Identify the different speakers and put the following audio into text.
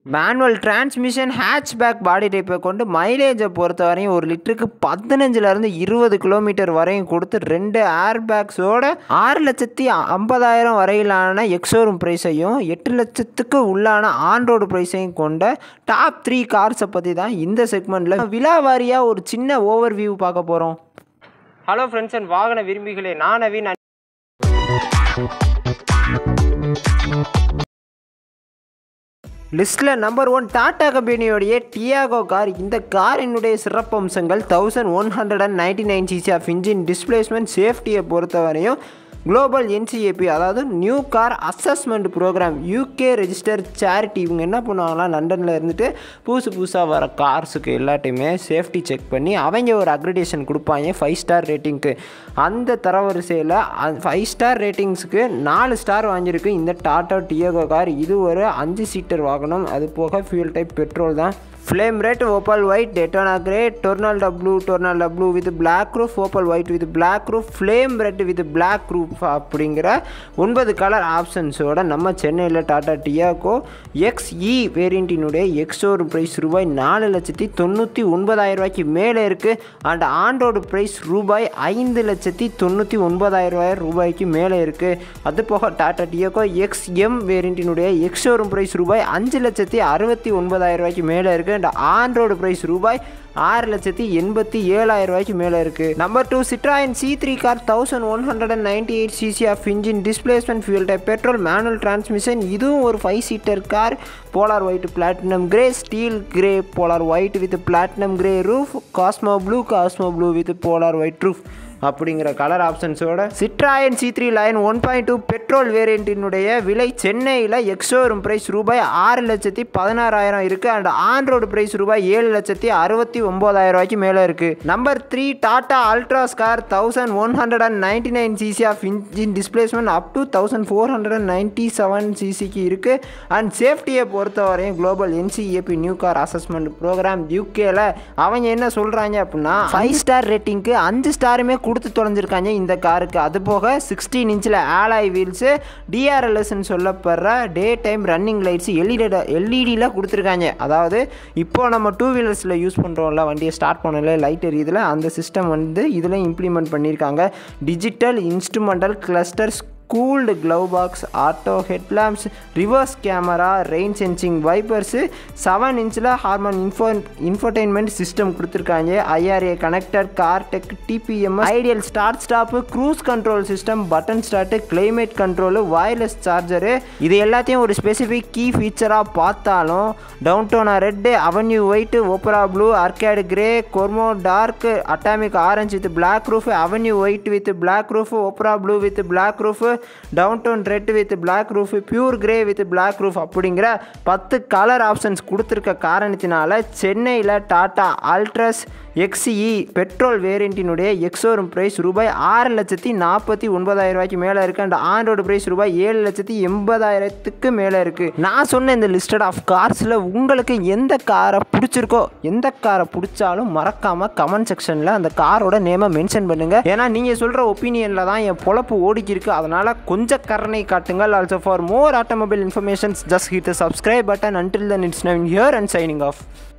Speaker 1: manual transmission hatchback body டைப்பை கொண்டு மைலேஜை பொறுத்த வரையும் ஒரு லிட்டருக்கு பதினஞ்சுலேருந்து இருபது கிலோமீட்டர் வரையும் கொடுத்து ரெண்டு ஏர் பேக்ஸோட ஆறு லட்சத்தி ஐம்பதாயிரம் வரையிலான எக்ஸோரூம் ப்ரைஸையும் எட்டு லட்சத்துக்கு உள்ளான ஆன்ரோடு ப்ரைஸையும் கொண்ட டாப் த்ரீ கார்ஸை பற்றி தான் இந்த செக்மெண்ட்டில் விழாவாரியாக ஒரு சின்ன ஓவர் வியூ பார்க்க போகிறோம் ஹலோ ஃப்ரெண்ட்ஸ் அண்ட் வாகன விரும்பிகளே நான் நவீன் லிஸ்ட்டில் நம்பர் ஒன் டாடா கம்பெனியோடைய டியாகோ கார் இந்த காரினுடைய சிறப்பம்சங்கள் thousand one hundred and ninety nine CC of engine displacement சேஃப்டியை பொறுத்தவரையும் குளோபல் என்சிஏபி அதாவது new car assessment program UK register charity இவங்க என்ன பண்ணுவாங்கன்னா லண்டனில் இருந்துட்டு புதுசு புதுசாக வர கார்ஸுக்கு எல்லாத்தையுமே சேஃப்டி செக் பண்ணி அவங்க ஒரு அக்ரிடேஷன் கொடுப்பாங்க ஃபைவ் ஸ்டார் ரேட்டிங்க்கு அந்த தரவரிசையில் ஃபைவ் ஸ்டார் ரேட்டிங்ஸுக்கு நாலு ஸ்டார் வாங்கியிருக்கு இந்த டாட்டா டியோகோ கார் இது ஒரு அஞ்சு சீட்டர் வாகனம் அது போக ஃபியூல் டைப் பெட்ரோல் தான் flame red opal white Daytona grey tornado blue tornado blue with black roof opal white with black roof flame red with black roof அப்படிங்கிற ஒன்பது கலர் ஆப்ஷன்ஸோட நம்ம சென்னையில் டாடா டியாகோ எக்ஸ்இ வேரியண்ட்டினுடைய எக்ஸோர் ப்ரைஸ் ரூபாய் நாலு லட்சத்தி தொண்ணூற்றி ஒன்பதாயிரம் ரூபாய்க்கு மேலே இருக்குது அண்ட் ஆண்ட்ராய்டு ப்ரைஸ் ரூபாய் ஐந்து லட்சத்தி தொண்ணூற்றி ஒன்பதாயிரம் ரூபாய்க்கு மேலே இருக்குது அது போக டாடா டியாகோ எக்ஸ்எம் வேரியண்ட்டினுடைய எக்ஸோரூம் ப்ரைஸ் ரூபாய் அஞ்சு லட்சத்தி அறுபத்தி ஒன்பதாயிரம் ரூபாய்க்கு மேலே இருக்குது அண்ட் ஆண்ட்ராய்டு ப்ரைஸ் ரூபாய் ஆறு லட்சத்தி எண்பத்தி ஏழாயிரம் ரூபாய்க்கு மேலே இருக்குது number two Citroen C three car thousand one hundred and ninety eight CC of engine displacement fuel type petrol manual transmission இதுவும் ஒரு five seater car polar white platinum grey steel grey polar white with platinum grey roof cosmo blue cosmo blue with polar white roof அப்படிங்கிற colour ஆப்ஷன்ஸோட Citroen C three line one point two petrol வேரியண்ட்டினுடைய விலை சென்னையில் ex-showroom price ரூபாய் ஆறு லட்சத்தி பதினாறாயிரம் இருக்குது அண்ட் ஆன்ரோடு ப்ரைஸ் ரூபாய் ஏழு லட்சத்தி அறுபத்தி ஒம்போதாயிரம் ரூபாய்க்கு மேலே இருக்குது number three Tata Altroz car thousand one hundred and ninety nine CC of engine displacement up to thousand four hundred and ninety seven சிசிக்கு இருக்குது அண்ட் சேஃப்டியை பொறுத்தவரையும் global NCAP new car assessment program யூகேல அவங்க என்ன சொல்கிறாங்க அப்படின்னா ஃபைவ் ஸ்டார் ரேட்டிங்க்கு அஞ்சு ஸ்டாருமே கொடுத்து தொலைஞ்சிருக்காங்க இந்த காருக்கு அது போக சிக்ஸ்டீன் இன்ச்சில் ஆலாய் வீல்ஸு டிஆர்எல்எஸ்ன்னு சொல்லப்படுற day time running lights LED எல்இடியில் கொடுத்துருக்காங்க அதாவது இப்போ நம்ம டூ வீலர்ஸில் யூஸ் பண்ணுறோம்ல வண்டியை ஸ்டார்ட் பண்ணல லைட் எரியுதுல அந்த சிஸ்டம் வந்து இதில் இம்ப்ளிமெண்ட் பண்ணியிருக்காங்க digital instrumental clusters cooled glove box auto headlamps reverse camera rain sensing wipers seven இன்ச்சில் ஹார்மோன் இன்ஃபோ இன்ஃபர்டெயின்மெண்ட் சிஸ்டம் கொடுத்துருக்காங்க iRA connected car tech TPM idle start stop cruise control system button start climate control wireless charger இது எல்லாத்தையும் ஒரு specific key ஃபீச்சராக பார்த்தாலும் downtown red avenue white opera blue arcade grey cosmo dark atomic orange with black roof avenue white with black roof opera blue with black roof downtown red with black roof pure grey with black roof அப்படிங்கிற பத்து colour options கொடுத்துருக்க காரணத்தினால சென்னையில் Tata Altroz XE petrol வேரியண்ட்டினுடைய ex showroom price ரூபாய் ஆறு லட்சத்தி நாற்பத்தி ஒன்பதாயிரம் ரூபாய்க்கு மேலே இருக்குது அண்ட் ஆண்ட்ராய்டு ப்ரைஸ் ரூபாய் ஏழு லட்சத்தி எண்பதாயிரத்துக்கு மேலே இருக்குது நான் சொன்ன இந்த லிஸ்டட் ஆஃப் கார்ஸில் உங்களுக்கு எந்த காரை பிடிச்சிருக்கோ எந்த காரை பிடிச்சாலும் மறக்காமல் கமெண்ட் செக்ஷனில் அந்த காரோட நேமை மென்ஷன் பண்ணுங்கள் ஏன்னா நீங்கள் சொல்கிற ஒப்பீனியனில் தான் என் பொழப்பு ஓடிக்கிருக்கு அதனால் கொஞ்சம் கருணை காட்டுங்கள் also for more automobile informations just hit the subscribe button until then it's now here and signing of